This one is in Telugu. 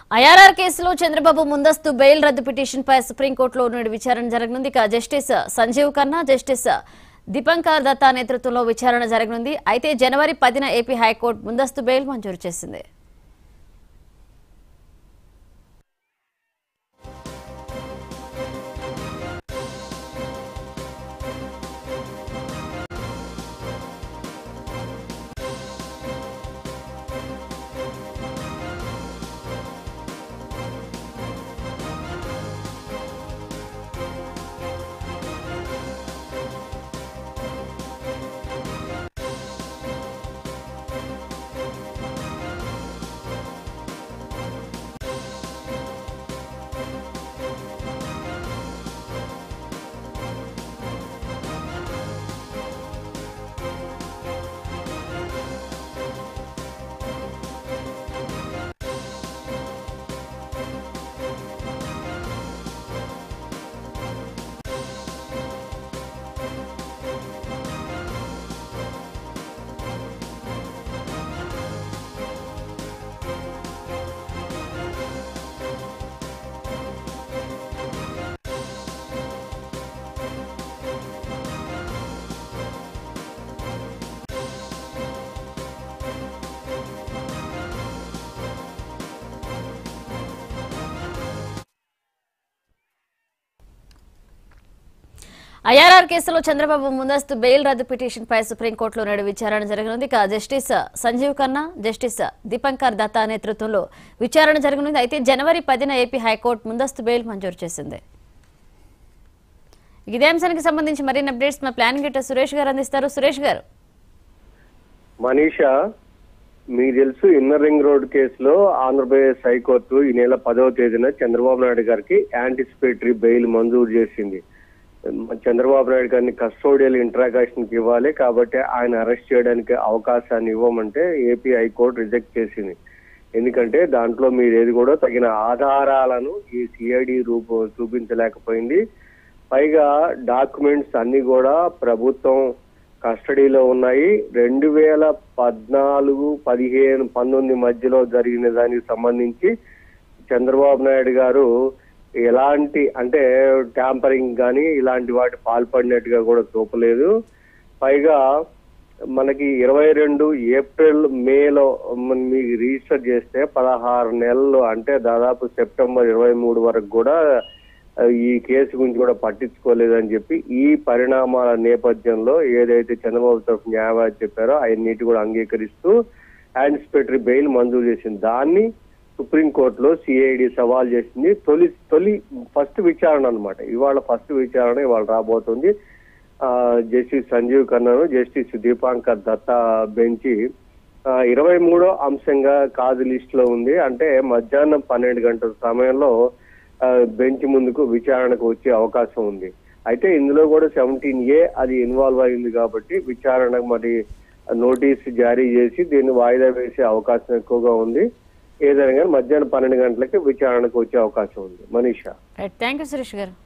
ఐఆర్ఆర్ కేసులో చంద్రబాబు ముందస్తు బెయిల్ రద్దు పిటిషన్పై సుప్రీంకోర్టులో నేడు విచారణ జరగనుంది ఇక జస్టిస్ సంజీవ్ ఖన్నా జస్టిస్ దీపంకర్ దత్తా నేతృత్వంలో విచారణ జరగనుంది అయితే జనవరి పదిన ఏపీ హైకోర్టు ముందస్తు బెయిల్ మంజూరు చేసింది ఐఆర్ఆర్ కేసులో చంద్రబాబు ముందస్తు బెయిల్ రద్దు పిటిషన్పై సుప్రీంకోర్టులో నేడు విచారణ జరగనుంది ఇక జస్టిస్ సంజీవ్ ఖన్నా జస్టిస్ దీపంకర్ దత్తా నేతృత్వంలో విచారణ జరగనుంది అయితే జనవరి పదిన ఏపీ హైకోర్టు ముందస్తు బెయిల్ మంజూరు చేసింది ఇదే అంశానికి సంబంధించి మరిన్ని అప్డేట్స్ మా ప్లానింగ్ ఎడిటర్ సురేష్ గారు అందిస్తారు సురేష్ గారు మనీషా మీకు తెలుసు ఇన్నర్ రింగ్ రోడ్ కేసులో ఆంధ్రప్రదేశ్ హైకోర్టు ఈ నెల పదవ తేదీన చంద్రబాబు నాయుడు గారికి యాంటిసిపేటరీ బెయిల్ మంజూరు చేసింది చంద్రబాబు నాయుడు గారిని కస్టోడియల్ ఇంట్రాగేషన్ కి ఇవ్వాలి కాబట్టి ఆయన అరెస్ట్ చేయడానికి అవకాశాన్ని ఇవ్వమంటే ఏపీ హైకోర్టు రిజెక్ట్ చేసింది ఎందుకంటే దాంట్లో మీరు ఏది కూడా తగిన ఆధారాలను ఈ సిఐడి రూపం చూపించలేకపోయింది పైగా డాక్యుమెంట్స్ అన్ని కూడా ప్రభుత్వం కస్టడీలో ఉన్నాయి రెండు వేల పద్నాలుగు పదిహేను పంతొమ్మిది మధ్యలో జరిగిన దానికి సంబంధించి చంద్రబాబు నాయుడు గారు ఎలాంటి అంటే ట్యాంపరింగ్ కానీ ఇలాంటి వాటి పాల్పడినట్టుగా కూడా చూపలేదు పైగా మనకి ఇరవై రెండు ఏప్రిల్ మేలో మన- మీకు రిజిస్టర్ చేస్తే పదహారు నెలలు అంటే దాదాపు సెప్టెంబర్ ఇరవై మూడు వరకు కూడా ఆ, ఈ కేసు గురించి కూడా పట్టించుకోలేదని చెప్పి ఈ పరిణామాల నేపథ్యంలో ఏదైతే చంద్రబాబు తరఫు న్యాయవాది చెప్పారో అవన్నిటి కూడా అంగీకరిస్తూ యాంటిసిపేటరీ బెయిల్ మంజూరు చేసింది దాన్ని సుప్రీంకోర్టులో సిఐడి సవాల్ చేసింది తొలి తొలి ఫస్ట్ విచారణ అన్నమాట ఇవాళ ఫస్ట్ విచారణ ఇవాళ రాబోతుంది ఆ, జస్టిస్ సంజీవ్ ఖన్నాను జస్టిస్ దీపాంకర్ దత్తా బెంచి ఇరవై మూడో అంశంగా కాదు లిస్ట్ లో ఉంది అంటే మధ్యాహ్నం పన్నెండు గంటల సమయంలో ఆ, బెంచ్ ముందుకు విచారణకు వచ్చే అవకాశం ఉంది అయితే ఇందులో కూడా సెవెంటీన్ ఏ అది ఇన్వాల్వ్ అయింది కాబట్టి విచారణ మరి నోటీస్ జారీ చేసి దీన్ని వాయిదా వేసే అవకాశం ఎక్కువగా ఉంది ఏదైనా కానీ మధ్యాహ్నం పన్నెండు గంటలకి విచారణకు వచ్చే అవకాశం ఉంది Manisha right thank you Suresh గారు